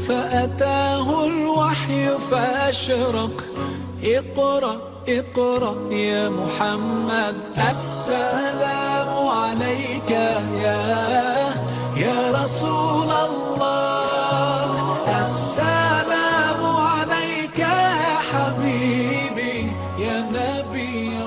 فأتاه الوحي فأشرق اقرأ اقرأ يا محمد السلام عليك يا يا رسول الله السلام عليك يا حبيبي يا نبي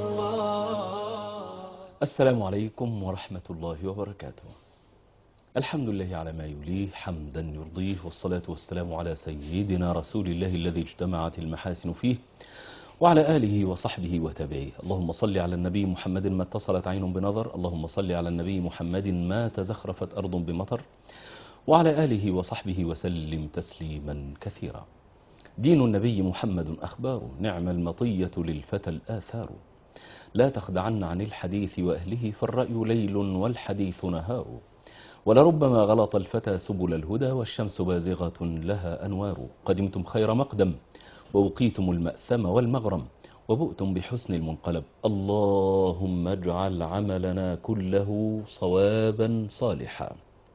الله السلام عليكم ورحمة الله وبركاته الحمد لله على ما يليه حمدا يرضيه والصلاة والسلام على سيدنا رسول الله الذي اجتمعت المحاسن فيه وعلى آله وصحبه وتابعيه اللهم صل على النبي محمد ما اتصلت عين بنظر اللهم صل على النبي محمد ما تزخرفت أرض بمطر وعلى آله وصحبه وسلم تسليما كثيرا دين النبي محمد أخبار نعم المطية للفتى الآثار لا تخدعن عن الحديث وأهله فالرأي ليل والحديث نهار ولربما غلط الفتى سبل الهدى والشمس بازغة لها أنوار قدمتم خير مقدم ووقيتم المأثم والمغرم وبؤتم بحسن المنقلب اللهم اجعل عملنا كله صوابا صالحا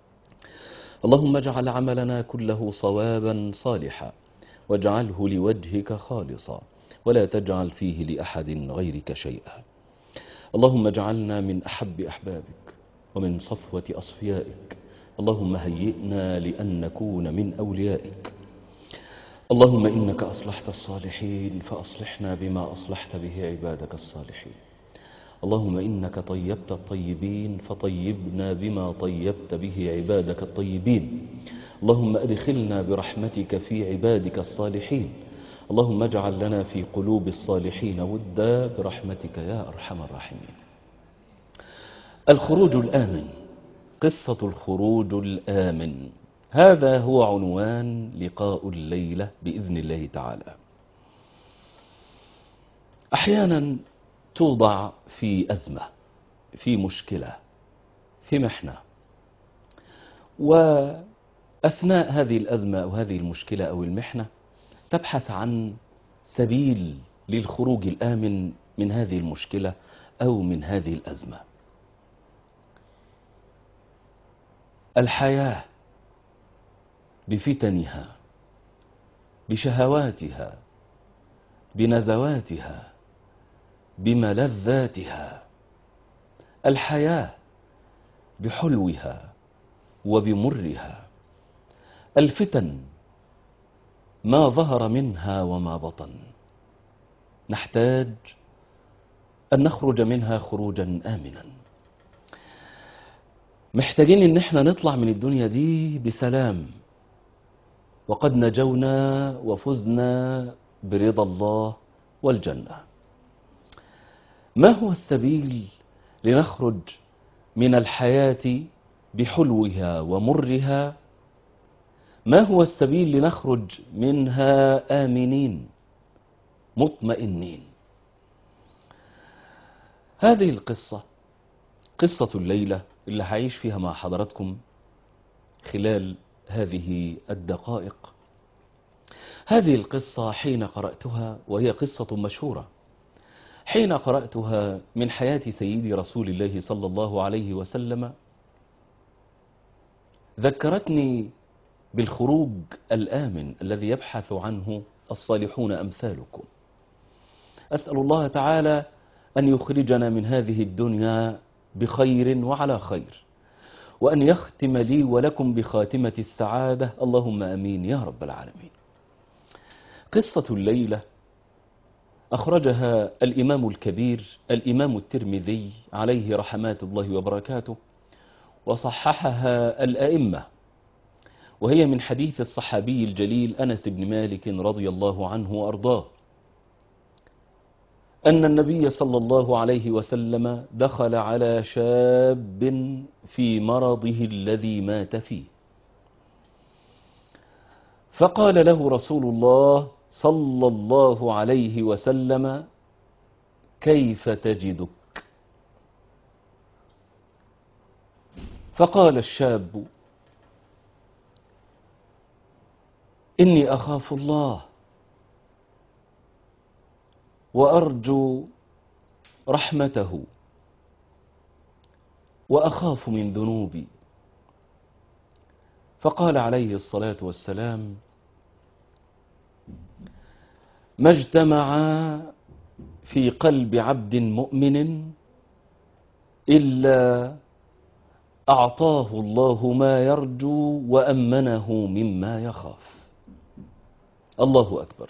اللهم اجعل عملنا كله صوابا صالحا واجعله لوجهك خالصا ولا تجعل فيه لأحد غيرك شيئا اللهم اجعلنا من أحب أحبابك ومن صفوة أصفيائك اللهم هيئنا لأن نكون من أوليائك اللهم إنك أصلحت الصالحين فأصلحنا بما أصلحت به عبادك الصالحين اللهم إنك طيبت الطيبين فطيبنا بما طيبت به عبادك الطيبين اللهم أدخلنا برحمتك في عبادك الصالحين اللهم اجعل لنا في قلوب الصالحين ودا برحمتك يا أرحم الراحمين الخروج الآمن قصة الخروج الآمن هذا هو عنوان لقاء الليلة بإذن الله تعالى أحيانا توضع في أزمة في مشكلة في محنة وأثناء هذه الأزمة أو هذه المشكلة أو المحنة تبحث عن سبيل للخروج الآمن من هذه المشكلة أو من هذه الأزمة الحياة بفتنها بشهواتها بنزواتها بملذاتها الحياة بحلوها وبمرها الفتن ما ظهر منها وما بطن نحتاج أن نخرج منها خروجا آمنا محتاجين ان احنا نطلع من الدنيا دي بسلام وقد نجونا وفزنا برضا الله والجنة ما هو السبيل لنخرج من الحياة بحلوها ومرها ما هو السبيل لنخرج منها آمنين مطمئنين هذه القصة قصة الليلة اللي هعيش فيها مع حضراتكم خلال هذه الدقائق هذه القصة حين قرأتها وهي قصة مشهورة حين قرأتها من حياة سيدي رسول الله صلى الله عليه وسلم ذكرتني بالخروج الآمن الذي يبحث عنه الصالحون أمثالكم أسأل الله تعالى أن يخرجنا من هذه الدنيا بخير وعلى خير وأن يختم لي ولكم بخاتمة السعادة اللهم أمين يا رب العالمين قصة الليلة أخرجها الإمام الكبير الإمام الترمذي عليه رحمات الله وبركاته وصححها الأئمة وهي من حديث الصحابي الجليل أنس بن مالك رضي الله عنه وأرضاه أن النبي صلى الله عليه وسلم دخل على شاب في مرضه الذي مات فيه فقال له رسول الله صلى الله عليه وسلم كيف تجدك فقال الشاب إني أخاف الله وأرجو رحمته وأخاف من ذنوبي فقال عليه الصلاة والسلام ما اجتمع في قلب عبد مؤمن إلا أعطاه الله ما يرجو وأمنه مما يخاف الله أكبر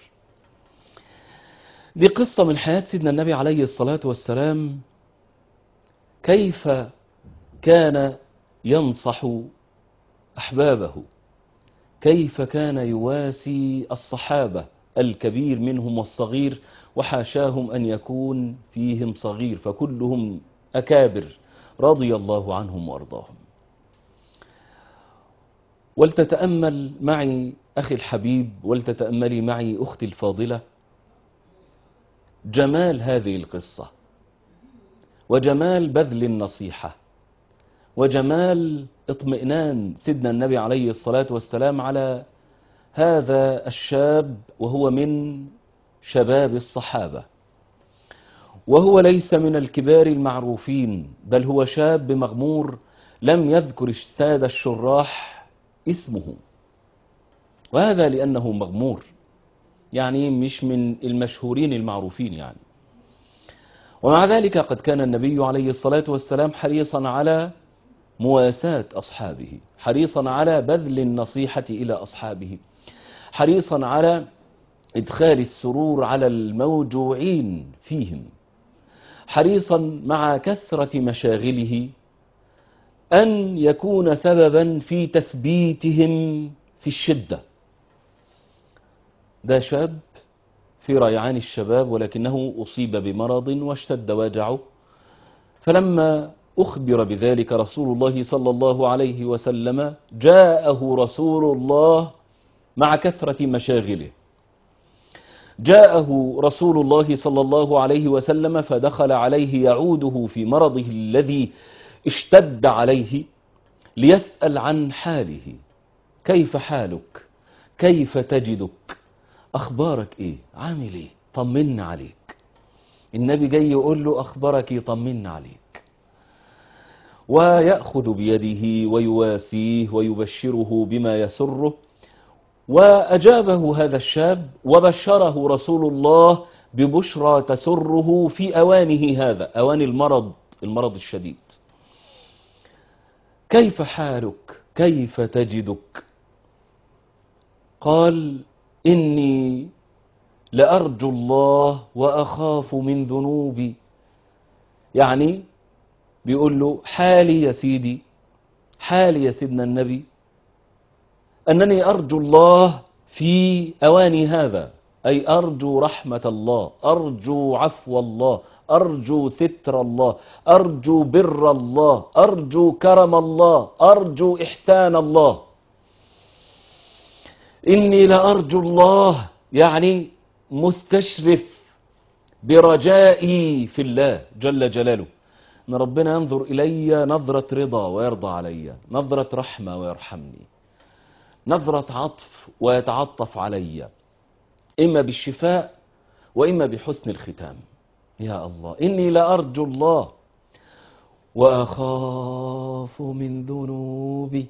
دي قصة من حياة سيدنا النبي عليه الصلاة والسلام كيف كان ينصح أحبابه كيف كان يواسي الصحابة الكبير منهم والصغير وحاشاهم أن يكون فيهم صغير فكلهم أكابر رضي الله عنهم وأرضاهم ولتتأمل معي أخي الحبيب ولتتأملي معي أختي الفاضلة جمال هذه القصة وجمال بذل النصيحة وجمال اطمئنان سيدنا النبي عليه الصلاة والسلام على هذا الشاب وهو من شباب الصحابة وهو ليس من الكبار المعروفين بل هو شاب مغمور لم يذكر السادة الشراح اسمه وهذا لأنه مغمور يعني مش من المشهورين المعروفين يعني ومع ذلك قد كان النبي عليه الصلاة والسلام حريصا على مواساة أصحابه حريصا على بذل النصيحة إلى أصحابه حريصا على إدخال السرور على الموجوعين فيهم حريصا مع كثرة مشاغله أن يكون سببا في تثبيتهم في الشدة ده شاب في ريعان الشباب ولكنه أصيب بمرض واشتد وجعه فلما أخبر بذلك رسول الله صلى الله عليه وسلم جاءه رسول الله مع كثرة مشاغله جاءه رسول الله صلى الله عليه وسلم فدخل عليه يعوده في مرضه الذي اشتد عليه ليسأل عن حاله كيف حالك كيف تجدك أخبارك إيه عامل إيه طمنا عليك النبي جاي يقول له أخبارك يطمنا عليك ويأخذ بيده ويواسيه ويبشره بما يسره وأجابه هذا الشاب وبشره رسول الله ببشرى تسره في أوانه هذا أوان المرض المرض الشديد كيف حالك كيف تجدك قال إني لأرجو الله وأخاف من ذنوبي يعني بيقول له حالي يا سيدي حالي يا سيدنا النبي أنني أرجو الله في أواني هذا أي أرجو رحمة الله أرجو عفو الله أرجو ستر الله أرجو بر الله أرجو كرم الله أرجو إحسان الله إني لأرجو الله يعني مستشرف برجائي في الله جل جلاله ان ربنا ينظر الي نظرة رضا ويرضى علي نظرة رحمة ويرحمني نظرة عطف ويتعطف علي اما بالشفاء واما بحسن الختام يا الله اني لارجو الله واخاف من ذنوبي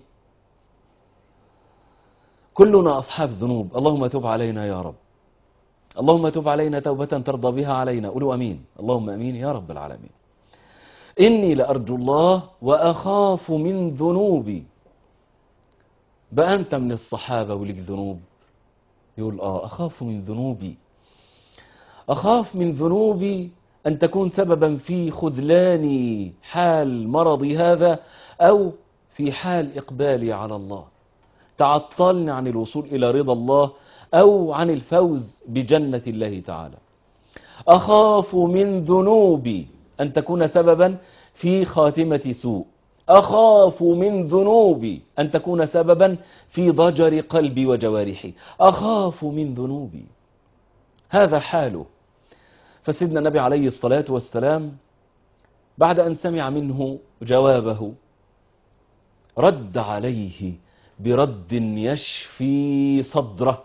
كلنا اصحاب ذنوب اللهم تب علينا يا رب اللهم تب علينا توبة ترضى بها علينا قولوا امين اللهم امين يا رب العالمين إني لأرجو الله وأخاف من ذنوبي بقى أنت من الصحابة ولك ذنوب يقول آه أخاف من ذنوبي أخاف من ذنوبي أن تكون سببا في خذلاني حال مرضي هذا أو في حال إقبالي على الله تعطلني عن الوصول إلى رضا الله أو عن الفوز بجنة الله تعالى أخاف من ذنوبي أن تكون سببا في خاتمة سوء أخاف من ذنوبي أن تكون سببا في ضجر قلبي وجوارحي أخاف من ذنوبي هذا حاله فسيدنا النبي عليه الصلاة والسلام بعد أن سمع منه جوابه رد عليه برد يشفي صدره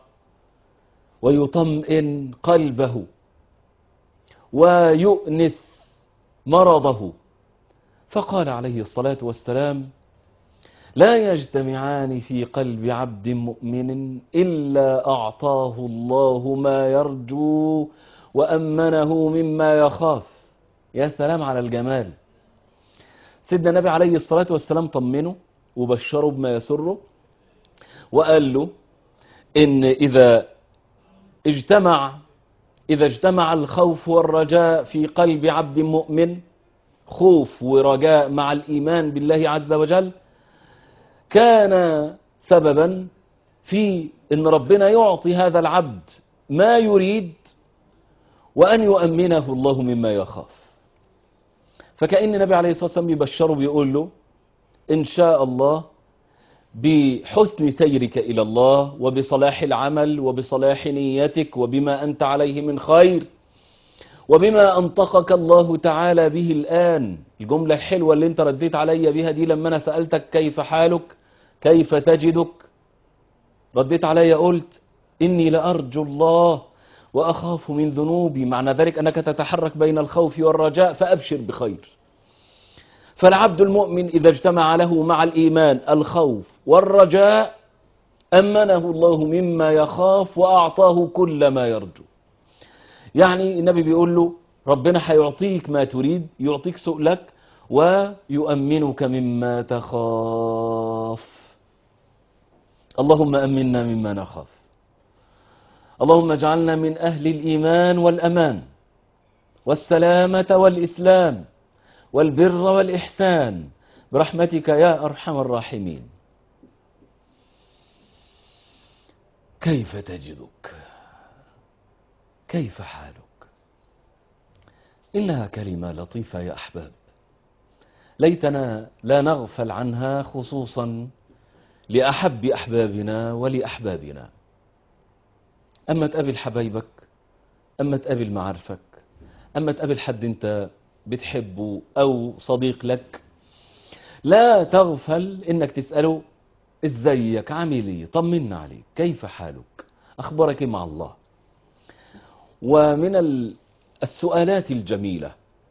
ويطمئن قلبه ويؤنس مرضه فقال عليه الصلاة والسلام لا يجتمعان في قلب عبد مؤمن إلا أعطاه الله ما يرجو وأمنه مما يخاف يا سلام على الجمال سيدنا النبي عليه الصلاة والسلام طمنه وبشره بما يسره وقال له إن إذا اجتمع إذا اجتمع الخوف والرجاء في قلب عبد مؤمن خوف ورجاء مع الإيمان بالله عز وجل كان سببا في ان ربنا يعطي هذا العبد ما يريد وان يؤمنه الله مما يخاف فكأن النبي عليه الصلاة والسلام يبشره بيقول له ان شاء الله بحسن سيرك الى الله وبصلاح العمل وبصلاح نيتك وبما انت عليه من خير وبما أنطقك الله تعالى به الآن الجملة الحلوة اللي انت رديت علي بها دي لما أنا سألتك كيف حالك كيف تجدك رديت علي قلت إني لأرجو الله وأخاف من ذنوبي معنى ذلك أنك تتحرك بين الخوف والرجاء فأبشر بخير فالعبد المؤمن إذا اجتمع له مع الإيمان الخوف والرجاء أمنه الله مما يخاف وأعطاه كل ما يرجو يعني النبي بيقول له ربنا هيعطيك ما تريد يعطيك سؤلك ويؤمنك مما تخاف اللهم أمنا مما نخاف اللهم اجعلنا من أهل الإيمان والأمان والسلامة والإسلام والبر والإحسان برحمتك يا أرحم الراحمين كيف تجدك كيف حالك إنها كلمة لطيفة يا أحباب ليتنا لا نغفل عنها خصوصا لأحب أحبابنا ولأحبابنا أما تقابل حبايبك أما تقابل معارفك أما تقابل حد أنت بتحبه أو صديق لك لا تغفل إنك تسأله إزيك عامل إيه طمنا عليك كيف حالك أخبارك مع الله ومن السؤالات الجميلة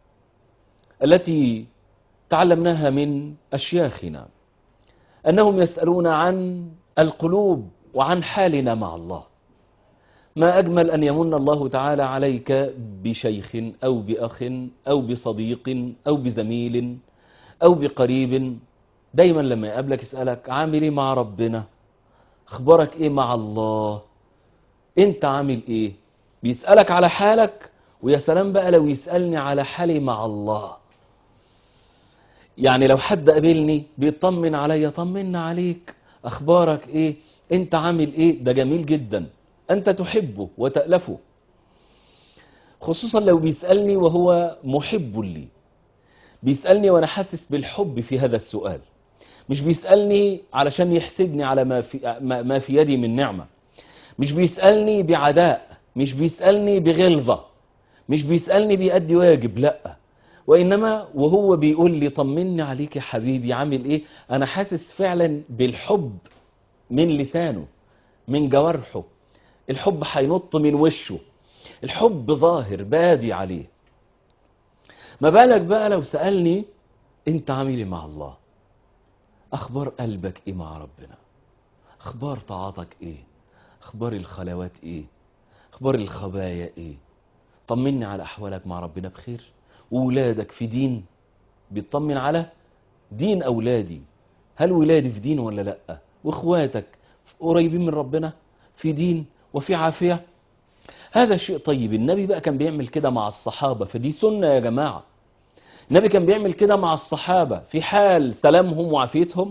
التي تعلمناها من أشياخنا أنهم يسألون عن القلوب وعن حالنا مع الله ما أجمل أن يمن الله تعالى عليك بشيخ أو بأخ أو بصديق أو بزميل أو بقريب دايما لما يقابلك يسألك عامل إيه مع ربنا أخبارك إيه مع الله أنت عامل إيه بيسألك على حالك ويا سلام بقى لو يسألني على حالي مع الله يعني لو حد قابلني بيطمن عليا طمنا عليك اخبارك ايه انت عامل ايه ده جميل جدا انت تحبه وتألفه خصوصا لو بيسألني وهو محب لي بيسألني وانا حاسس بالحب في هذا السؤال مش بيسألني علشان يحسدني على ما في, ما في يدي من نعمة مش بيسألني بعداء مش بيسألني بغلظة مش بيسألني بيأدي واجب لأ وإنما وهو بيقول لي طمني عليك يا حبيبي عامل إيه أنا حاسس فعلا بالحب من لسانه من جوارحه الحب هينط من وشه الحب ظاهر بادي عليه ما بالك بقى لو سألني انت عامل ايه مع الله اخبار قلبك ايه مع ربنا اخبار طاعتك ايه اخبار الخلوات ايه اخبار الخبايا ايه طمني على احوالك مع ربنا بخير وولادك في دين بيطمن على دين اولادي هل ولادي في دين ولا لا واخواتك قريبين من ربنا في دين وفي عافيه هذا شيء طيب النبي بقى كان بيعمل كده مع الصحابه فدي سنه يا جماعه النبي كان بيعمل كده مع الصحابه في حال سلامهم وعافيتهم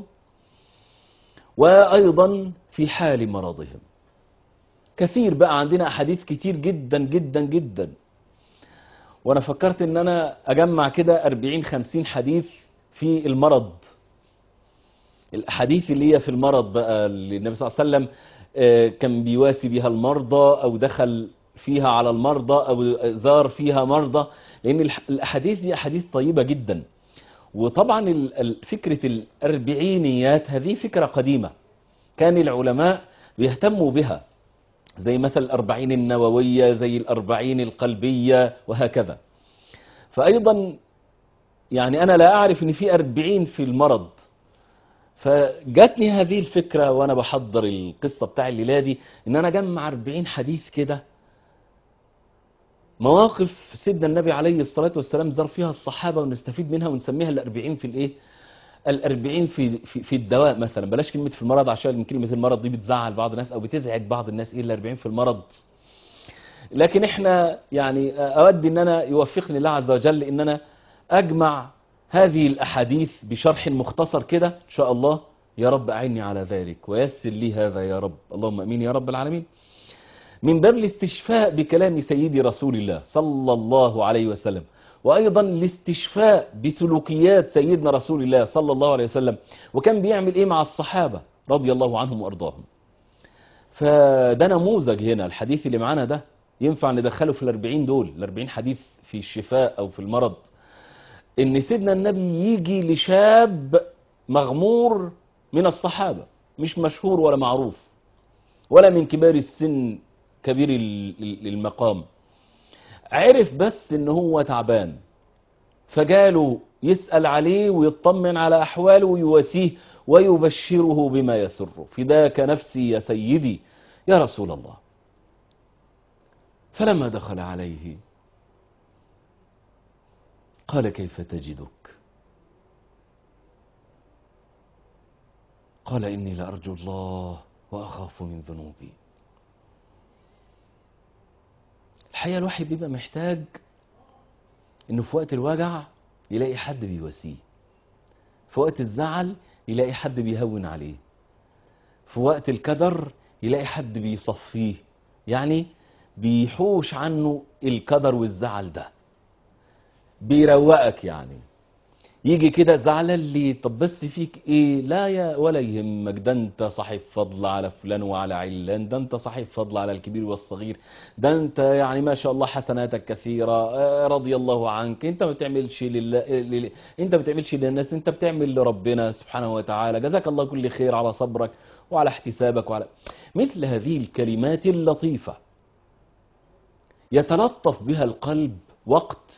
وايضا في حال مرضهم كثير بقى عندنا احاديث كتير جدا جدا جدا وانا فكرت ان انا اجمع كده 40 50 حديث في المرض الاحاديث اللي هي في المرض بقى اللي النبي صلى الله عليه وسلم آه، كان بيواسي بها المرضى او دخل فيها على المرضى او زار فيها مرضى لان الح- الاحاديث دي احاديث طيبه جدا وطبعا ال- ال- فكره الاربعينيات هذه فكره قديمه كان العلماء بيهتموا بها زي مثل الأربعين النووية زي الأربعين القلبية وهكذا فأيضا يعني أنا لا أعرف أن في أربعين في المرض فجاتني هذه الفكرة وانا بحضر القصة بتاع الليلة دي ان انا اجمع 40 حديث كده مواقف سيدنا النبي عليه الصلاة والسلام زار فيها الصحابة ونستفيد منها ونسميها الأربعين في الإيه؟ الأربعين في, في, في الدواء مثلا بلاش كلمة في المرض عشان كلمة المرض دي بتزعل بعض الناس أو بتزعج بعض الناس إيه الأربعين في المرض لكن إحنا يعني أود أن أنا يوفقني الله عز وجل أن أنا أجمع هذه الأحاديث بشرح مختصر كده إن شاء الله يا رب أعني على ذلك ويسر لي هذا يا رب اللهم أمين يا رب العالمين من باب الاستشفاء بكلام سيدي رسول الله صلى الله عليه وسلم وأيضا الاستشفاء بسلوكيات سيدنا رسول الله صلى الله عليه وسلم وكان بيعمل إيه مع الصحابة رضي الله عنهم وأرضاهم فده نموذج هنا الحديث اللي معانا ده ينفع ندخله في الأربعين دول الأربعين حديث في الشفاء أو في المرض إن سيدنا النبي يجي لشاب مغمور من الصحابة مش مشهور ولا معروف ولا من كبار السن كبير المقام عرف بس ان هو تعبان فجاله يسأل عليه ويطمن على أحواله ويواسيه ويبشره بما يسره فداك نفسي يا سيدي يا رسول الله فلما دخل عليه قال كيف تجدك قال إني لأرجو الله وأخاف من ذنوبي الحقيقة الواحد بيبقى محتاج انه في وقت الوجع يلاقي حد بيواسيه في وقت الزعل يلاقي حد بيهون عليه في وقت الكدر يلاقي حد بيصفيه يعني بيحوش عنه الكدر والزعل ده بيروقك يعني يجي كده زعلان ليه طب بس فيك ايه لا يا ولا يهمك ده انت صاحب فضل على فلان وعلى علان ده انت صاحب فضل على الكبير والصغير ده انت يعني ما شاء الله حسناتك كثيرة آه، رضي الله عنك انت ما بتعملش لله لل... انت ما بتعملش للناس انت بتعمل لربنا سبحانه وتعالى جزاك الله كل خير على صبرك وعلى احتسابك وعلى مثل هذه الكلمات اللطيفة يتلطف بها القلب وقت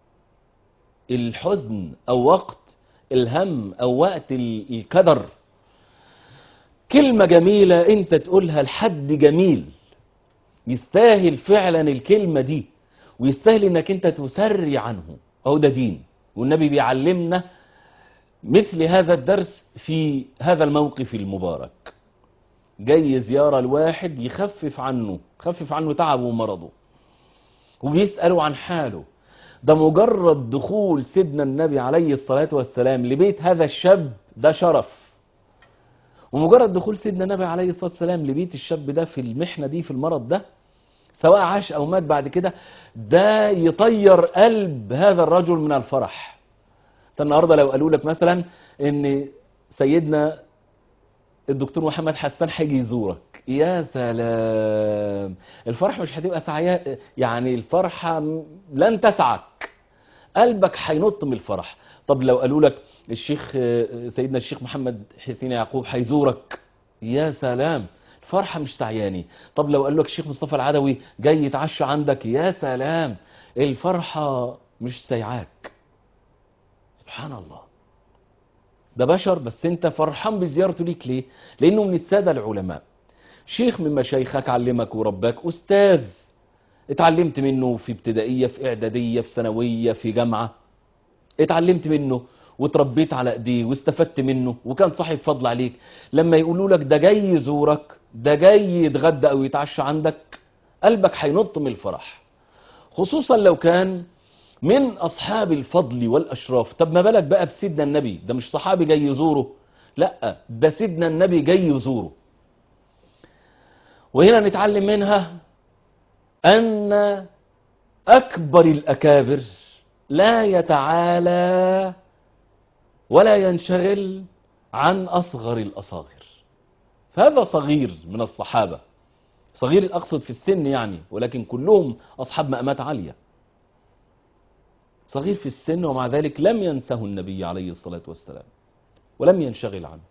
الحزن او وقت الهم او وقت ال- الكدر كلمة جميلة انت تقولها لحد جميل يستاهل فعلا الكلمة دي ويستاهل انك انت تسري عنه اهو ده دين والنبي بيعلمنا مثل هذا الدرس في هذا الموقف المبارك جاي زيارة الواحد يخفف عنه يخفف عنه تعبه ومرضه وبيسأله عن حاله ده مجرد دخول سيدنا النبي عليه الصلاة والسلام لبيت هذا الشاب ده شرف ومجرد دخول سيدنا النبي عليه الصلاة والسلام لبيت الشاب ده في المحنة دي في المرض ده سواء عاش أو مات بعد كده ده يطير قلب هذا الرجل من الفرح انت النهارده لو قالوا لك مثلا ان سيدنا الدكتور محمد حسان هيجي يزورك يا سلام الفرحة مش هتبقى سعيا يعني الفرحة م- لن تسعك قلبك هينط من الفرح طب لو قالوا لك الشيخ آه، سيدنا الشيخ محمد حسين يعقوب هيزورك يا سلام الفرحة مش سعياني طب لو قالوا لك الشيخ مصطفى العدوي جاي يتعشى عندك يا سلام الفرحة مش سايعاك سبحان الله ده بشر بس انت فرحان بزيارته ليك ليه لانه من السادة العلماء شيخ من مشايخك علمك ورباك استاذ اتعلمت منه في ابتدائية في اعدادية في ثانوية في جامعة اتعلمت منه وتربيت على ايديه واستفدت منه وكان صاحب فضل عليك لما يقولوا لك ده جاي يزورك ده جاي يتغدى او يتعشى عندك قلبك هينط من الفرح خصوصا لو كان من اصحاب الفضل والاشراف طب ما بالك بقى بسيدنا النبي ده مش صحابي جاي يزوره لا ده سيدنا النبي جاي يزوره وهنا نتعلم منها ان اكبر الاكابر لا يتعالى ولا ينشغل عن اصغر الاصاغر فهذا صغير من الصحابه صغير اقصد في السن يعني ولكن كلهم اصحاب مقامات عاليه صغير في السن ومع ذلك لم ينسه النبي عليه الصلاة والسلام ولم ينشغل عنه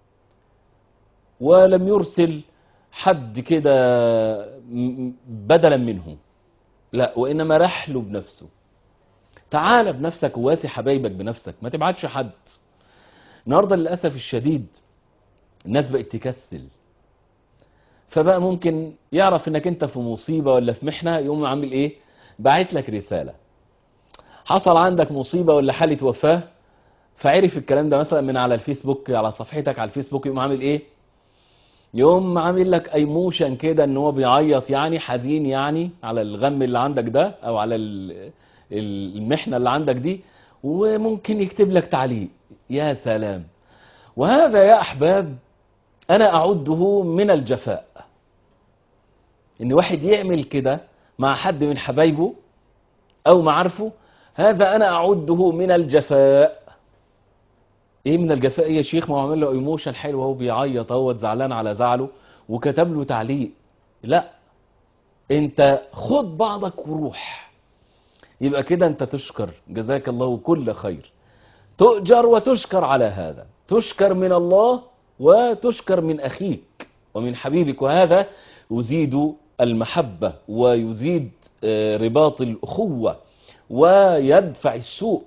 ولم يرسل حد كده م- بدلا منه لا وإنما رحله بنفسه تعال بنفسك وواسي حبايبك بنفسك ما تبعتش حد النهارده للاسف الشديد الناس بقت تكسل فبقى ممكن يعرف انك انت في مصيبه ولا في محنه يقوم عامل ايه باعت لك رساله حصل عندك مصيبه ولا حاله وفاه فعرف الكلام ده مثلا من على الفيسبوك على صفحتك على الفيسبوك يقوم عامل ايه يقوم عامل لك ايموشن كده ان هو بيعيط يعني حزين يعني على الغم اللي عندك ده او على ال- ال- المحنه اللي عندك دي وممكن يكتب لك تعليق يا سلام وهذا يا احباب انا اعده من الجفاء ان واحد يعمل كده مع حد من حبايبه او معارفه هذا انا اعده من الجفاء ايه من الجفاء يا شيخ ما هو عامل له ايموشن حلو وهو بيعيط اهو زعلان على زعله وكتب له تعليق لا انت خد بعضك وروح يبقى كده انت تشكر جزاك الله كل خير تؤجر وتشكر على هذا تشكر من الله وتشكر من اخيك ومن حبيبك وهذا يزيد المحبة ويزيد آه، رباط الأخوة ويدفع السوء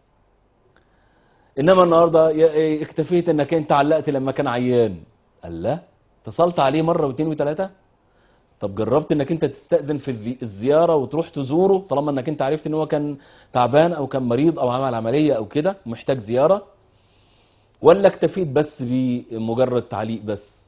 انما النهارده ي- اكتفيت انك انت علقت لما كان عيان قال لا اتصلت عليه مره واثنين وثلاثه طب جربت انك انت تستأذن في الزي- الزياره وتروح تزوره طالما انك انت عرفت ان هو كان تعبان او كان مريض او عمل عمليه او كده ومحتاج زياره ولا اكتفيت بس بمجرد تعليق بس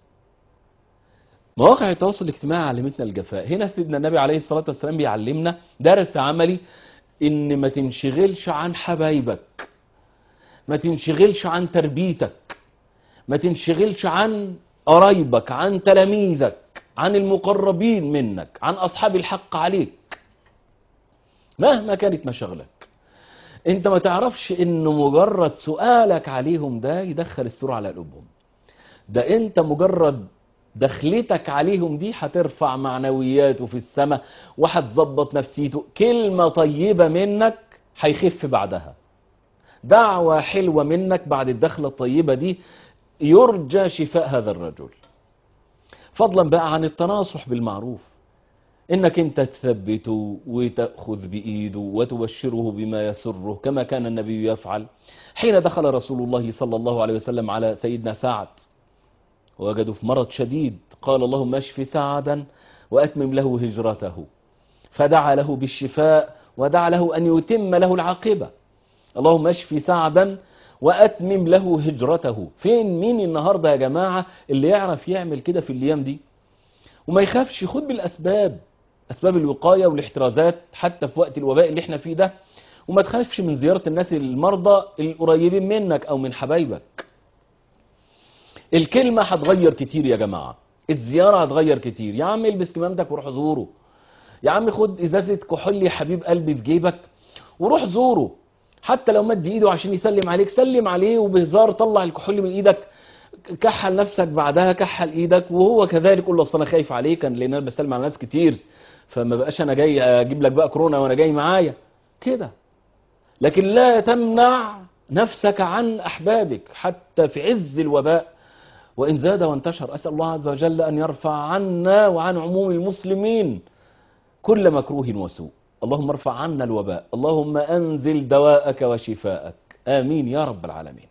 مواقع التواصل الاجتماعي علمتنا الجفاء هنا سيدنا النبي عليه الصلاه والسلام بيعلمنا درس عملي ان ما تنشغلش عن حبايبك ما تنشغلش عن تربيتك ما تنشغلش عن قرايبك عن تلاميذك عن المقربين منك عن أصحاب الحق عليك مهما كانت مشاغلك انت ما تعرفش ان مجرد سؤالك عليهم ده يدخل السرور على قلوبهم ده انت مجرد دخلتك عليهم دي هترفع معنوياته في السماء وهتظبط نفسيته كلمة طيبة منك هيخف بعدها دعوة حلوة منك بعد الدخلة الطيبة دي يرجى شفاء هذا الرجل فضلا بقى عن التناصح بالمعروف انك انت تثبته وتأخذ بإيده وتبشره بما يسره كما كان النبي يفعل حين دخل رسول الله صلى الله عليه وسلم على سيدنا سعد ووجده في مرض شديد قال اللهم اشف سعدا وأتمم له هجرته فدعا له بالشفاء ودعا له أن يتم له العاقبة اللهم اشف سعدا وأتمم له هجرته فين مين النهاردة يا جماعة اللي يعرف يعمل كده في الأيام دي وما يخافش خد بالأسباب أسباب الوقاية والاحترازات حتى في وقت الوباء اللي احنا فيه ده وما تخافش من زيارة الناس المرضى القريبين منك أو من حبايبك الكلمة هتغير كتير يا جماعة الزيارة هتغير كتير يا عم البس كمامتك وروح زوره يا عم خد ازازة كحول يا حبيب قلبي في جيبك وروح زوره حتى لو مد ايده عشان يسلم عليك سلم عليه وبهزار طلع الكحول من ايدك كحل نفسك بعدها كحل ايدك وهو كذلك قول له اصل انا خايف عليك كان لان انا بسلم على ناس كتير فما بقاش انا جاي اجيب لك بقى كورونا وانا جاي معايا كده لكن لا تمنع نفسك عن احبابك حتى في عز الوباء وإن زاد وانتشر أسأل الله عز وجل أن يرفع عنا وعن عموم المسلمين كل مكروه وسوء اللهم ارفع عنا الوباء اللهم أنزل دواءك وشفاءك آمين يا رب العالمين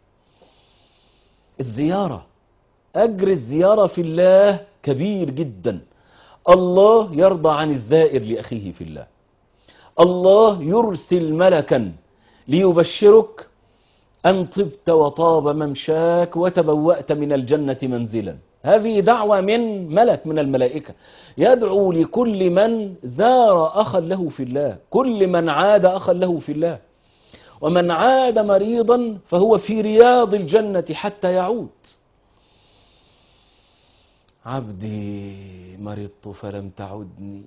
الزيارة أجر الزيارة في الله كبير جدا الله يرضى عن الزائر لأخيه في الله الله يرسل ملكا ليبشرك أن طبت وطاب ممشاك وتبوأت من الجنة منزلا هذه دعوة من ملك من الملائكة يدعو لكل من زار أخا له في الله كل من عاد أخا له في الله ومن عاد مريضا فهو في رياض الجنة حتى يعود عبدي مرضت فلم تعدني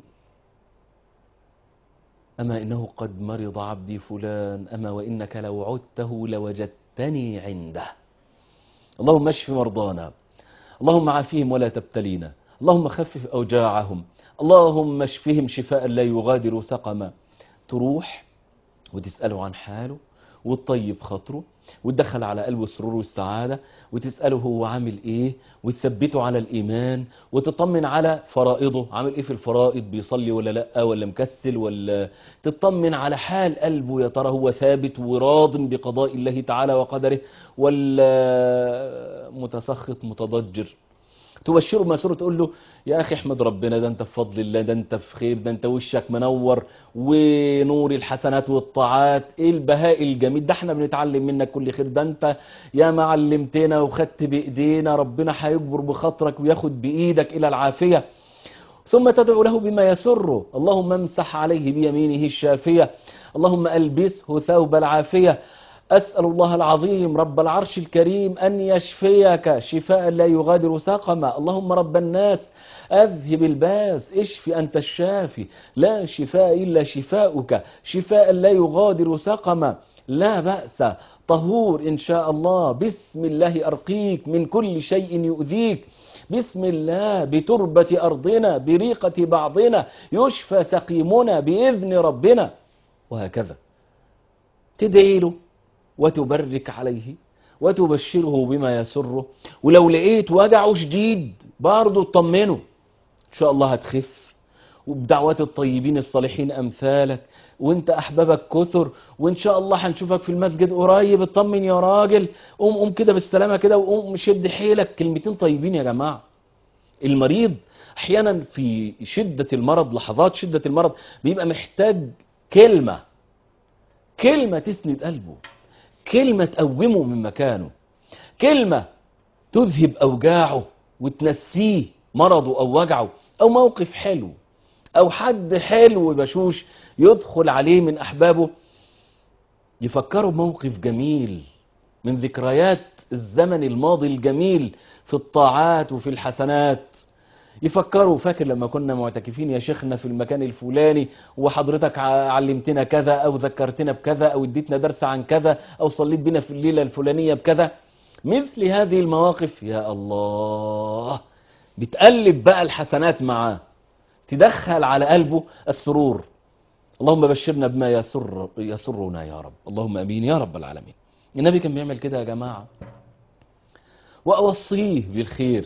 أما إنه قد مرض عبدي فلان أما وإنك لو عدته لوجدتني عنده اللهم اشف مرضانا اللهم عافيهم ولا تبتلينا اللهم خفف أوجاعهم اللهم اشفهم شفاء لا يغادر سقما تروح وتسأله عن حاله وتطيب خاطره وتدخل على قلبه السرور والسعادة وتسأله هو عامل ايه وتثبته على الإيمان وتطمن على فرائضه عامل ايه في الفرائض بيصلي ولا لا ولا مكسل ولا تطمن على حال قلبه يا ترى هو ثابت وراض بقضاء الله تعالى وقدره ولا متسخط متضجر تبشره بمسرور تقول له يا اخي احمد ربنا ده انت في فضل الله ده انت في خير ده انت وشك منور ونور الحسنات والطاعات ايه البهاء الجميل ده احنا بنتعلم منك كل خير ده انت يا ما علمتنا وخدت بايدينا ربنا هيجبر بخاطرك وياخد بايدك الى العافيه ثم تدعو له بما يسره اللهم امسح عليه بيمينه الشافيه اللهم البسه ثوب العافيه أسأل الله العظيم رب العرش الكريم أن يشفيك شفاء لا يغادر سقما اللهم رب الناس أذهب الباس اشف أنت الشافي لا شفاء إلا شفاؤك شفاء لا يغادر سقما لا بأس طهور إن شاء الله بسم الله أرقيك من كل شيء يؤذيك بسم الله بتربة أرضنا بريقة بعضنا يشفى سقيمنا بإذن ربنا وهكذا تدعي له وتبرك عليه وتبشره بما يسره ولو لقيت وجعه شديد برضه اطمنه ان شاء الله هتخف وبدعوات الطيبين الصالحين امثالك وانت احبابك كثر وان شاء الله هنشوفك في المسجد قريب اطمن يا راجل قوم قوم كده بالسلامه كده وقوم شد حيلك كلمتين طيبين يا جماعه المريض احيانا في شده المرض لحظات شده المرض بيبقى محتاج كلمه كلمه تسند قلبه كلمة تقومه من مكانه كلمة تذهب أوجاعه وتنسيه مرضه أو وجعه أو موقف حلو أو حد حلو بشوش يدخل عليه من أحبابه يفكروا بموقف جميل من ذكريات الزمن الماضي الجميل في الطاعات وفي الحسنات يفكروا فاكر لما كنا معتكفين يا شيخنا في المكان الفلاني وحضرتك علمتنا كذا او ذكرتنا بكذا او اديتنا درس عن كذا او صليت بنا في الليله الفلانيه بكذا مثل هذه المواقف يا الله بتقلب بقى الحسنات معاه تدخل على قلبه السرور اللهم بشرنا بما يسر يسرنا يا رب اللهم امين يا رب العالمين النبي كان بيعمل كده يا جماعه واوصيه بالخير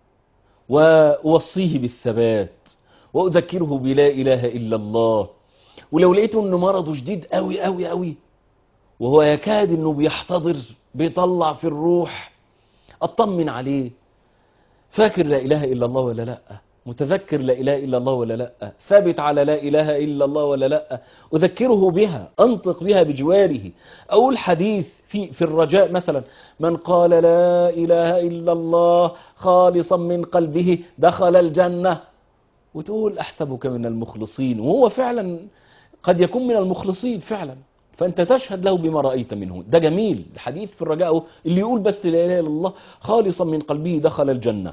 وأوصيه بالثبات وأذكره بلا إله إلا الله ولو لقيته أنه مرضه شديد قوي قوي قوي وهو يكاد أنه بيحتضر بيطلع في الروح أطمن عليه فاكر لا إله إلا الله ولا لأ متذكر لا إله إلا الله ولا لأ ثابت على لا إله إلا الله ولا لأ أذكره بها أنطق بها بجواره أقول حديث في, في الرجاء مثلا من قال لا إله إلا الله خالصا من قلبه دخل الجنة وتقول أحسبك من المخلصين وهو فعلا قد يكون من المخلصين فعلا فأنت تشهد له بما رأيت منه ده جميل حديث في الرجاء اللي يقول بس لا إله إلا الله خالصا من قلبه دخل الجنة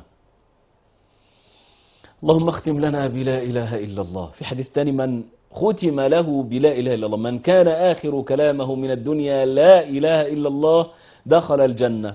اللهم اختم لنا بلا إله إلا الله في حديث تاني من ختم له بلا إله إلا الله من كان آخر كلامه من الدنيا لا إله إلا الله دخل الجنة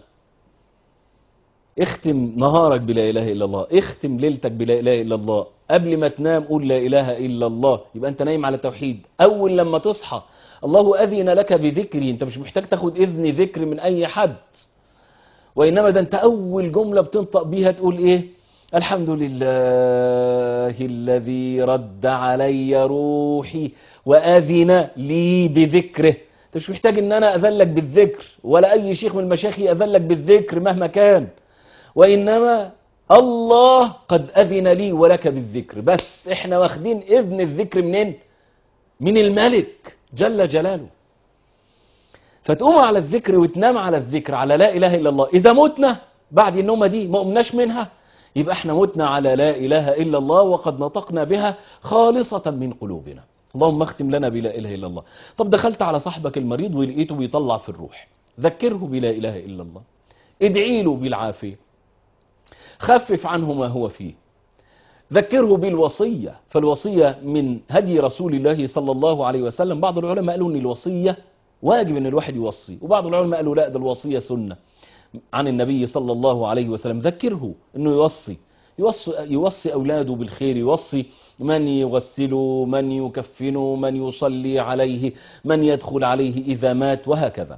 اختم نهارك بلا إله إلا الله اختم ليلتك بلا إله إلا الله قبل ما تنام قول لا إله إلا الله يبقى أنت نايم على توحيد أول لما تصحى الله أذن لك بذكري أنت مش محتاج تاخد إذن ذكر من أي حد وإنما ده أنت أول جملة بتنطق بيها تقول إيه الحمد لله الذي رد علي روحي وأذن لي بذكره انت مش محتاج ان انا اذن لك بالذكر ولا اي شيخ من المشايخ ياذن لك بالذكر مهما كان وانما الله قد اذن لي ولك بالذكر بس احنا واخدين اذن الذكر منين من الملك جل جلاله فتقوم على الذكر وتنام على الذكر على لا اله الا الله اذا متنا بعد النومه دي ما قمناش منها يبقى احنا متنا على لا إله إلا الله وقد نطقنا بها خالصة من قلوبنا اللهم اختم لنا بلا إله إلا الله طب دخلت على صاحبك المريض ولقيته بيطلع في الروح ذكره بلا إله إلا الله ادعي له بالعافية خفف عنه ما هو فيه ذكره بالوصية فالوصية من هدي رسول الله صلى الله عليه وسلم بعض العلماء قالوا ان الوصية واجب ان الواحد يوصي وبعض العلماء قالوا لا ده الوصية سنة عن النبي صلى الله عليه وسلم ذكره انه يوصي يوصي, يوصي أولاده بالخير يوصي من يغسله من يكفنه من يصلي عليه من يدخل عليه إذا مات وهكذا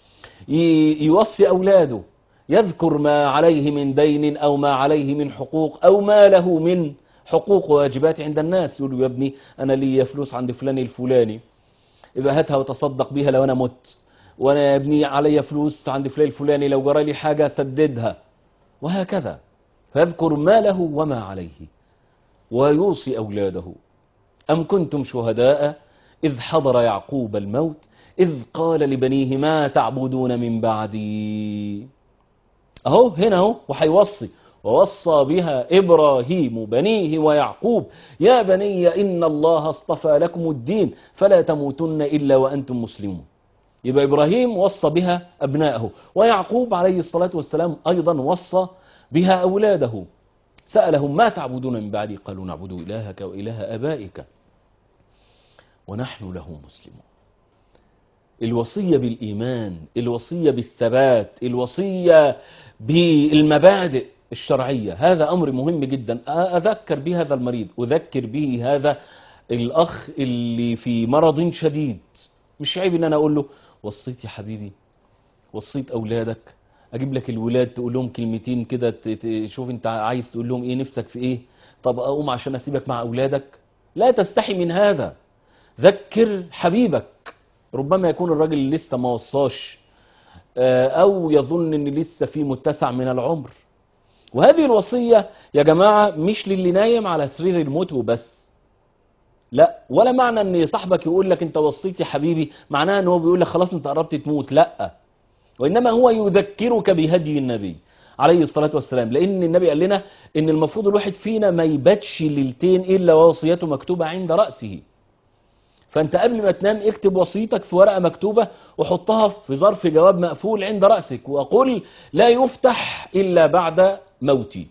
ي- يوصي أولاده يذكر ما عليه من دين أو ما عليه من حقوق أو ما له من حقوق وواجبات عند الناس يقول له يا ابني أنا لي فلوس عند فلان الفلاني يبقى هاتها وتصدق بيها لو أنا مت وأنا يا ابني علي فلوس عند فلان الفلاني لو جرى لي حاجة سددها وهكذا فيذكر ما له وما عليه ويوصي أولاده أم كنتم شهداء إذ حضر يعقوب الموت إذ قال لبنيه ما تعبدون من بعدي أهو هنا أهو وحيوصي ووصى بها إبراهيم بنيه ويعقوب يا بني إن الله اصطفى لكم الدين فلا تموتن إلا وأنتم مسلمون يبقى إبراهيم وصى بها أبنائه ويعقوب عليه الصلاة والسلام أيضا وصى بها أولاده سألهم ما تعبدون من بعدي قالوا نعبد إلهك وإله آبائك ونحن له مسلمون الوصية بالإيمان الوصية بالثبات الوصية بالمبادئ الشرعية هذا أمر مهم جدا أذكر به هذا المريض أذكر به هذا الأخ اللي في مرض شديد مش عيب إن أنا أقول له وصيت يا حبيبي وصيت أولادك أجيب لك الولاد تقول لهم كلمتين كده ت- ت- شوف أنت عايز تقول لهم إيه نفسك في إيه طب أقوم عشان أسيبك مع أولادك لا تستحي من هذا ذكر حبيبك ربما يكون الراجل لسه ما وصاش آه، أو يظن أن لسه في متسع من العمر وهذه الوصية يا جماعة مش للي نايم على سرير الموت وبس لا ولا معنى ان صاحبك يقول لك انت وصيت يا حبيبي معناها ان هو بيقول لك خلاص انت قربت تموت لا وانما هو يذكرك بهدي النبي عليه الصلاة والسلام لان النبي قال لنا ان المفروض الواحد فينا ما يباتش ليلتين الا ووصيته مكتوبة عند رأسه فانت قبل ما تنام اكتب وصيتك في ورقة مكتوبة وحطها في ظرف جواب مقفول عند رأسك وقل لا يفتح الا بعد موتي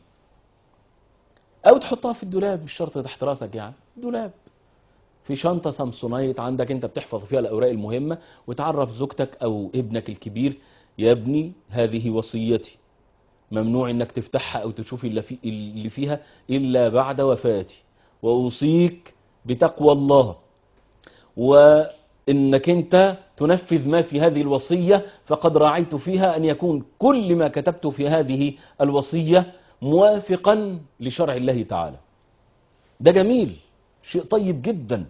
او تحطها في الدولاب مش شرط تحت راسك يعني دولاب في شنطة سامسونايت عندك انت بتحفظ فيها الاوراق المهمة وتعرف زوجتك او ابنك الكبير يا ابني هذه وصيتي ممنوع انك تفتحها او تشوف اللي, في اللي فيها الا بعد وفاتي واوصيك بتقوى الله وانك انت تنفذ ما في هذه الوصية فقد راعيت فيها ان يكون كل ما كتبت في هذه الوصية موافقا لشرع الله تعالى ده جميل شيء طيب جدا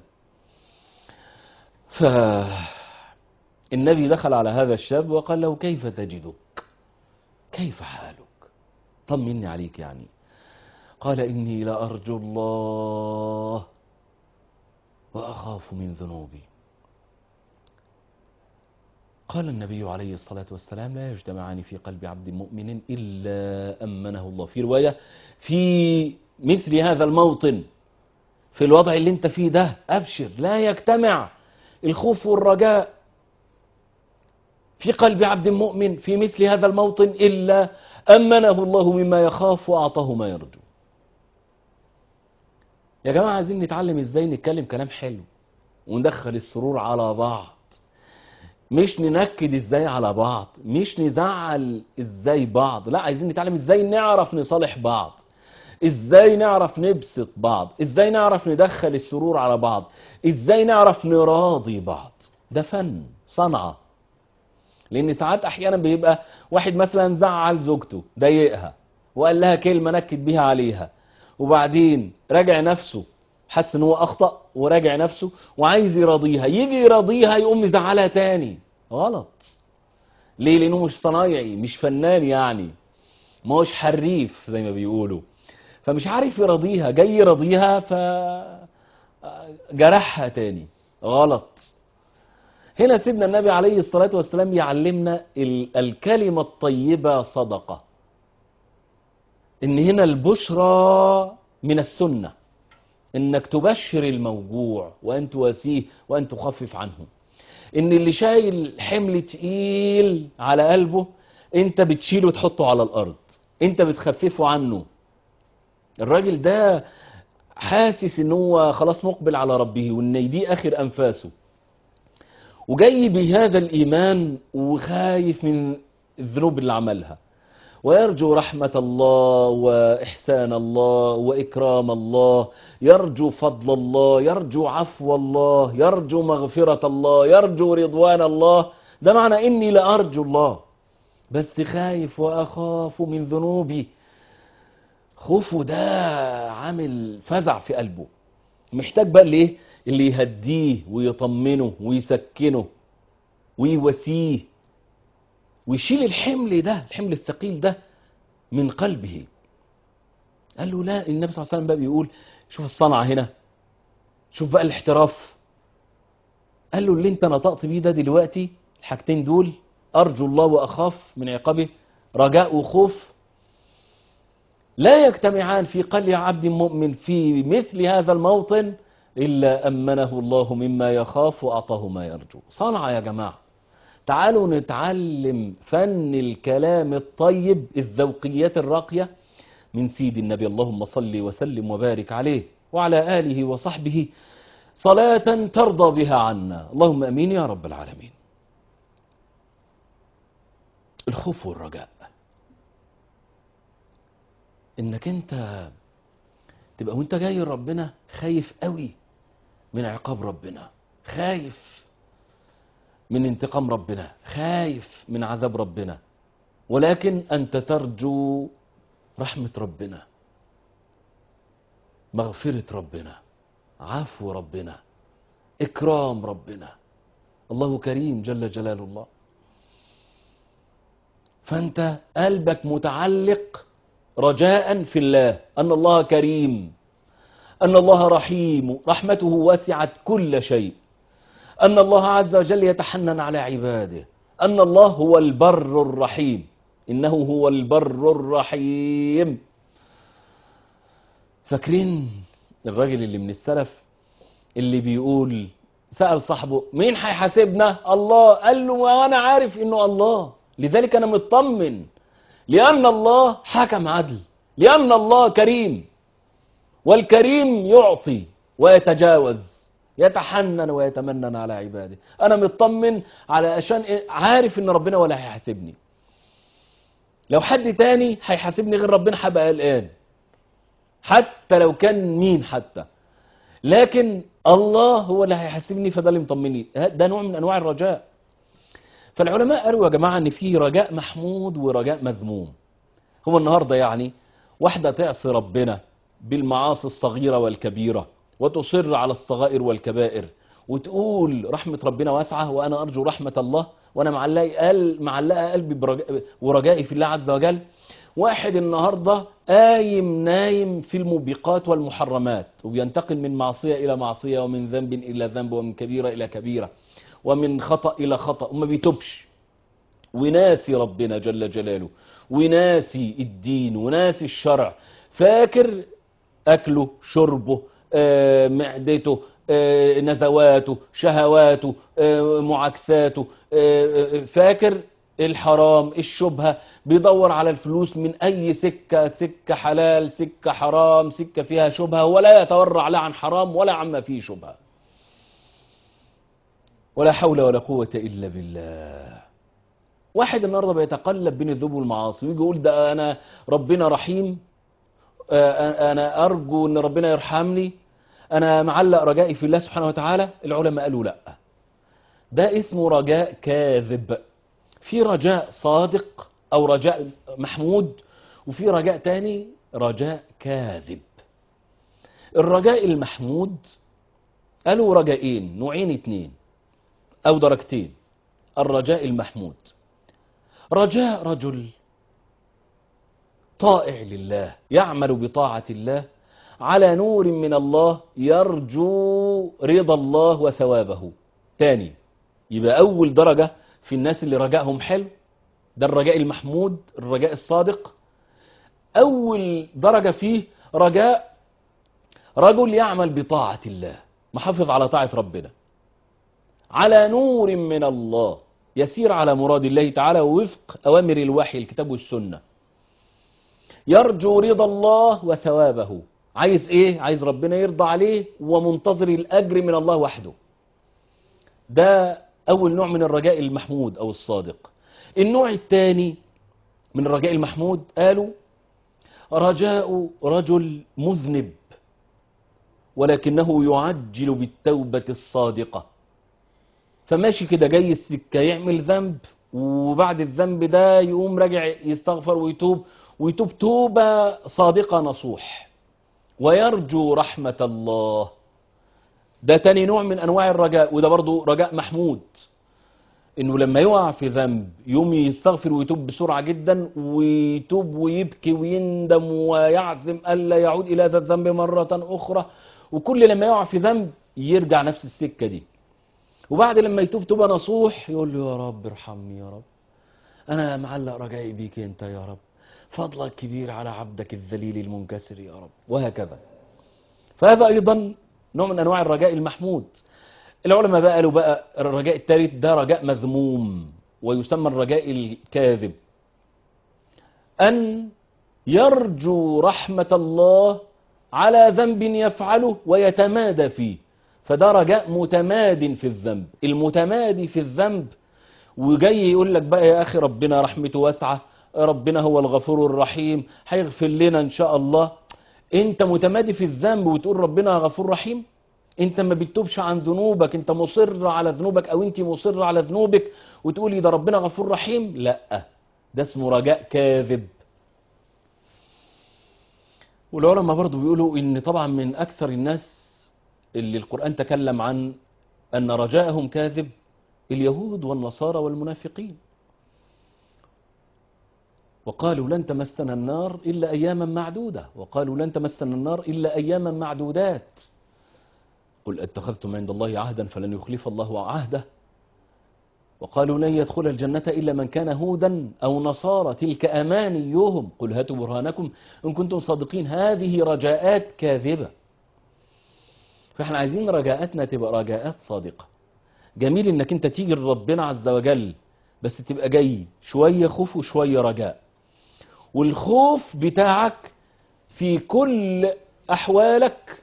فالنبي دخل على هذا الشاب وقال له كيف تجدك كيف حالك طمني عليك يعني قال إني لأرجو الله وأخاف من ذنوبي قال النبي عليه الصلاة والسلام لا يجتمعان في قلب عبد مؤمن إلا أمنه الله في رواية في مثل هذا الموطن في الوضع اللي انت فيه ده أبشر لا يجتمع الخوف والرجاء في قلب عبد مؤمن في مثل هذا الموطن إلا أمنه الله مما يخاف وأعطاه ما يرجو يا جماعة عايزين نتعلم ازاي نتكلم كلام حلو وندخل السرور على بعض مش ننكد ازاي على بعض مش نزعل ازاي بعض لا عايزين نتعلم ازاي نعرف نصالح بعض ازاي نعرف نبسط بعض ازاي نعرف ندخل السرور على بعض ازاي نعرف نراضي بعض ده فن صنعة لان ساعات احيانا بيبقى واحد مثلا زعل زوجته ضايقها وقال لها كلمة نكد بيها عليها وبعدين راجع نفسه حس ان هو اخطأ وراجع نفسه وعايز يراضيها يجي يراضيها يقوم يزعلها تاني غلط ليه لانه مش صنايعي مش فنان يعني ما هوش حريف زي ما بيقولوا فمش عارف يراضيها جاي يراضيها ف جرحها تاني غلط هنا سيدنا النبي عليه الصلاة والسلام يعلمنا ال- الكلمة الطيبة صدقة ان هنا البشرى من السنة انك تبشر الموجوع وان تواسيه وان تخفف عنه ان اللي شايل حمل تقيل على قلبه انت بتشيله وتحطه على الارض انت بتخففه عنه الراجل ده حاسس ان هو خلاص مقبل على ربه وان دي اخر انفاسه وجاي بهذا الايمان وخايف من الذنوب اللي عملها ويرجو رحمة الله وإحسان الله وإكرام الله يرجو فضل الله يرجو عفو الله يرجو مغفرة الله يرجو رضوان الله ده معنى إني لأرجو الله بس خايف وأخاف من ذنوبي خوفه ده عامل فزع في قلبه محتاج بقى اللي ايه اللي يهديه ويطمنه ويسكنه ويواسيه ويشيل الحمل ده الحمل الثقيل ده من قلبه قال له لا النبي صلى الله عليه وسلم بقى بيقول شوف الصنعة هنا شوف بقى الاحتراف قال له اللي انت نطقت بيه ده دلوقتي الحاجتين دول أرجو الله وأخاف من عقابه رجاء وخوف لا يجتمعان في قلب عبد مؤمن في مثل هذا الموطن إلا أمنه الله مما يخاف وأعطاه ما يرجو صنع يا جماعة تعالوا نتعلم فن الكلام الطيب الذوقيات الراقية من سيد النبي اللهم صل وسلم وبارك عليه وعلى آله وصحبه صلاة ترضى بها عنا اللهم أمين يا رب العالمين الخوف والرجاء انك انت تبقى وانت جاي لربنا خايف قوي من عقاب ربنا خايف من انتقام ربنا خايف من عذاب ربنا ولكن انت ترجو رحمة ربنا مغفرة ربنا عفو ربنا اكرام ربنا الله كريم جل جلال الله فانت قلبك متعلق رجاء في الله أن الله كريم أن الله رحيم رحمته وسعت كل شيء أن الله عز وجل يتحنن على عباده أن الله هو البر الرحيم إنه هو البر الرحيم فاكرين الراجل اللي من السلف اللي بيقول سأل صاحبه مين هيحاسبنا الله قال له وانا عارف انه الله لذلك انا مطمن لأن الله حكم عدل لأن الله كريم والكريم يعطي ويتجاوز يتحنن ويتمنن على عباده أنا مطمن على عشان عارف إن ربنا ولا هيحاسبني لو حد تاني هيحاسبني غير ربنا هبقى قلقان حتى لو كان مين حتى لكن الله هو اللي هيحاسبني فده اللي مطمني ده نوع من أنواع الرجاء فالعلماء قالوا يا جماعة ان في رجاء محمود ورجاء مذموم هو النهاردة يعني واحدة تعصي ربنا بالمعاصي الصغيرة والكبيرة وتصر على الصغائر والكبائر وتقول رحمة ربنا واسعة وأنا أرجو رحمة الله وأنا معلقة قل معلقة قلبي برجاء ورجائي في الله عز وجل واحد النهاردة قايم نايم في الموبقات والمحرمات وبينتقل من معصية إلى معصية ومن ذنب إلى ذنب ومن كبيرة إلى كبيرة ومن خطأ إلى خطأ وما بيتوبش وناسي ربنا جل جلاله وناسي الدين وناسي الشرع فاكر أكله شربه آه، معدته آه، نزواته شهواته آه، معاكساته آه، آه، فاكر الحرام الشبهة بيدور على الفلوس من أي سكة سكة حلال سكة حرام سكة فيها شبهة ولا يتورع لا عن حرام ولا عما فيه شبهة ولا حول ولا قوة إلا بالله واحد النهارده بيتقلب بين الذنوب والمعاصي ويجي يقول ده أنا ربنا رحيم آه، أنا أرجو إن ربنا يرحمني أنا معلق رجائي في الله سبحانه وتعالى العلماء قالوا لأ ده اسمه رجاء كاذب في رجاء صادق أو رجاء محمود وفي رجاء تاني رجاء كاذب الرجاء المحمود قالوا رجائين نوعين اتنين أو درجتين الرجاء المحمود رجاء رجل طائع لله يعمل بطاعة الله على نور من الله يرجو رضا الله وثوابه تاني يبقى أول درجة في الناس اللي رجائهم حلو ده الرجاء المحمود الرجاء الصادق أول درجة فيه رجاء رجل يعمل بطاعة الله محافظ على طاعة ربنا على نور من الله يسير على مراد الله تعالى ووفق أوامر الوحي الكتاب والسنة يرجو رضا الله وثوابه عايز ايه عايز ربنا يرضى عليه ومنتظر الأجر من الله وحده ده أول نوع من الرجاء المحمود أو الصادق النوع الثاني من الرجاء المحمود قالوا رجاء رجل مذنب ولكنه يعجل بالتوبة الصادقة فماشي كده جاي السكة يعمل ذنب وبعد الذنب ده يقوم راجع يستغفر ويتوب ويتوب توبة صادقة نصوح ويرجو رحمة الله ده تاني نوع من أنواع الرجاء وده برضو رجاء محمود انه لما يقع في ذنب يوم يستغفر ويتوب بسرعة جدا ويتوب ويبكي ويندم ويعزم ألا يعود إلى هذا الذنب مرة أخرى وكل لما يقع في ذنب يرجع نفس السكة دي وبعد لما يتوب توبة نصوح يقول له يا رب ارحمني يا رب أنا معلق رجائي بيك أنت يا رب فضلك كبير على عبدك الذليل المنكسر يا رب وهكذا فهذا أيضا نوع من أنواع الرجاء المحمود العلماء بقى قالوا بقى الرجاء الثالث ده رجاء مذموم ويسمى الرجاء الكاذب أن يرجو رحمة الله على ذنب يفعله ويتمادى فيه فده رجاء متماد في الذنب المتمادي في الذنب وجاي يقول لك بقى يا أخي ربنا رحمته واسعة ربنا هو الغفور الرحيم هيغفر لنا إن شاء الله انت متمادي في الذنب وتقول ربنا غفور رحيم انت ما بتتوبش عن ذنوبك انت مصر على ذنوبك او انت مصر على ذنوبك وتقولي ده ربنا غفور رحيم لا ده اسمه رجاء كاذب والعلماء برضو بيقولوا ان طبعا من اكثر الناس اللي القرآن تكلم عن ان رجاءهم كاذب اليهود والنصارى والمنافقين وقالوا لن تمسنا النار إلا أياما معدودة وقالوا لن تمسنا النار إلا أياما معدودات قل اتخذتم عند الله عهدا فلن يخلف الله عهده وقالوا لن يدخل الجنة إلا من كان هودا أو نصارى تلك أمانيهم قل هاتوا برهانكم إن كنتم صادقين هذه رجاءات كاذبة فاحنا عايزين رجاءاتنا تبقى رجاءات صادقة جميل انك انت تيجي لربنا عز وجل بس تبقى جاي شوية خوف وشوية رجاء والخوف بتاعك في كل أحوالك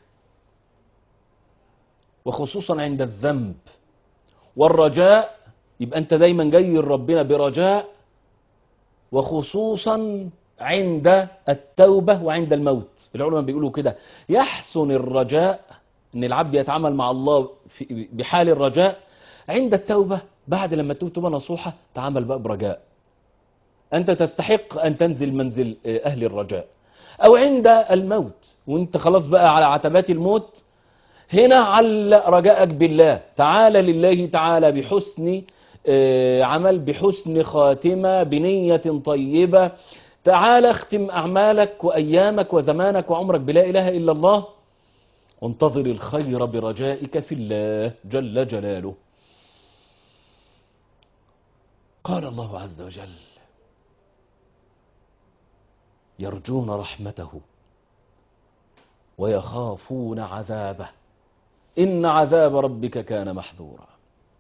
وخصوصا عند الذنب والرجاء يبقى أنت دايما جاي لربنا برجاء وخصوصا عند التوبة وعند الموت العلماء بيقولوا كده يحسن الرجاء ان العبد يتعامل مع الله في بحال الرجاء عند التوبة بعد لما تتوب توبة نصوحة تعامل بقى برجاء أنت تستحق أن تنزل منزل أهل الرجاء أو عند الموت وانت خلاص بقى على عتبات الموت هنا علق رجاءك بالله تعالى لله تعالى بحسن عمل بحسن خاتمة بنية طيبة تعالى اختم أعمالك وأيامك وزمانك وعمرك بلا إله إلا الله وانتظر الخير برجائك في الله جل جلاله قال الله عز وجل يرجون رحمته ويخافون عذابه إن عذاب ربك كان محذورا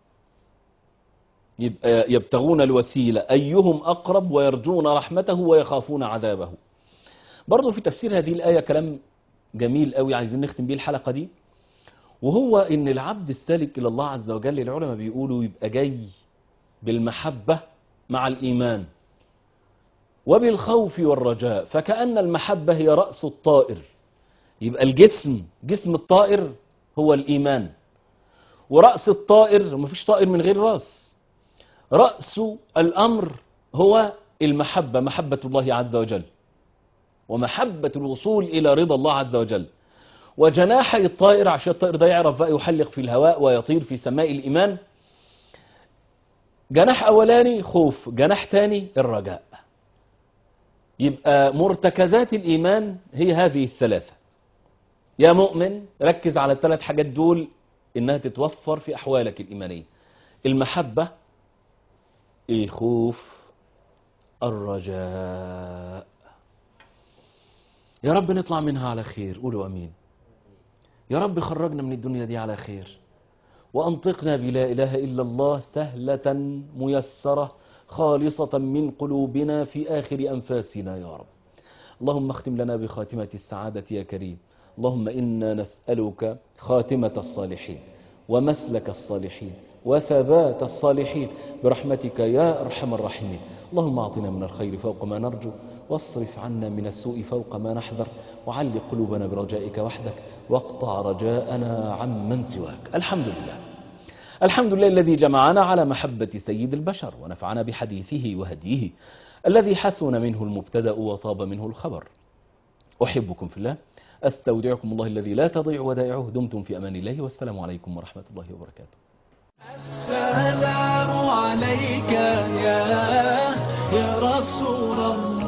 يبقى يبتغون الوسيلة أيهم أقرب ويرجون رحمته ويخافون عذابه برضو في تفسير هذه الآية كلام جميل قوي عايزين نختم بيه الحلقة دي وهو إن العبد السالك إلى الله عز وجل العلماء بيقولوا يبقى جاي بالمحبة مع الإيمان وبالخوف والرجاء فكأن المحبة هي رأس الطائر يبقى الجسم جسم الطائر هو الإيمان ورأس الطائر مفيش طائر من غير رأس رأس الأمر هو المحبة محبة الله عز وجل ومحبة الوصول إلى رضا الله عز وجل وجناحي الطائر عشان الطائر ده يعرف بقى يحلق في الهواء ويطير في سماء الإيمان جناح أولاني خوف جناح تاني الرجاء يبقى مرتكزات الإيمان هي هذه الثلاثة يا مؤمن ركز على الثلاث حاجات دول إنها تتوفر في أحوالك الإيمانية المحبة الخوف الرجاء يا رب نطلع منها على خير قولوا أمين يا رب خرجنا من الدنيا دي على خير وأنطقنا بلا إله إلا الله سهلة ميسرة خالصة من قلوبنا في آخر أنفاسنا يا رب اللهم اختم لنا بخاتمة السعادة يا كريم اللهم إنا نسألك خاتمة الصالحين ومسلك الصالحين وثبات الصالحين برحمتك يا أرحم الراحمين اللهم أعطنا من الخير فوق ما نرجو واصرف عنا من السوء فوق ما نحذر وعلق قلوبنا برجائك وحدك واقطع رجاءنا عمن سواك الحمد لله الحمد لله الذي جمعنا على محبة سيد البشر ونفعنا بحديثه وهديه الذي حسن منه المبتدأ وطاب منه الخبر أحبكم في الله أستودعكم الله الذي لا تضيع ودائعه دمتم في أمان الله والسلام عليكم ورحمة الله وبركاته السلام عليك يا يا رسول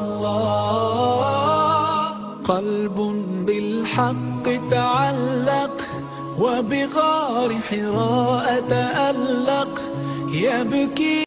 الله قلب بالحق تعلق وبغار حراء تألق يبكي